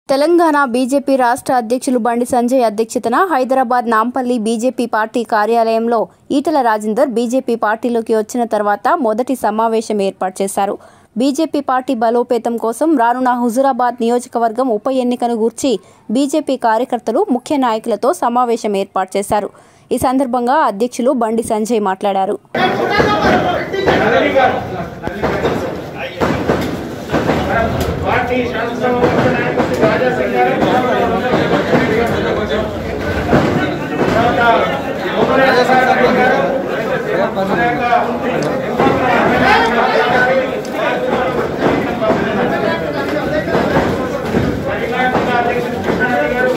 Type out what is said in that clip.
Telangana BJP రాష్ట్ర అధ్యక్షులు బండి సంజయ్ అధ్యక్షతన హైదరాబాద్ నాంపల్లి బీజేపీ పార్టీ కార్యాలయంలో ఈటల రాజేందర్ బీజేపీ పార్టీలోకి వచ్చిన తర్వాత మొదటి సమావేశం ఏర్పాటు చేశారు బీజేపీ పార్టీ బలోపేతం కోసం రానున్న హుజురాబాద్ నియోజకవర్గం ఉప ఎన్నికను గూర్చి బీజేపీ కార్యకర్తలు ముఖ్య నాయకులతో సమావేశం ఏర్పాటు చేశారు ఈ సందర్భంగా అధ్యక్షులు బండి సంజయ్ మాట్లాడారు పార్టీ శాసనసభ పక్ష నాయకుడు శ్రీ రాజా సింగ్ గారు తర్వాత ఉమ్మడి సాగర్ గారు మన యొక్క అధికారిక అధ్యక్షుడు కృష్ణారెడ్డి గారు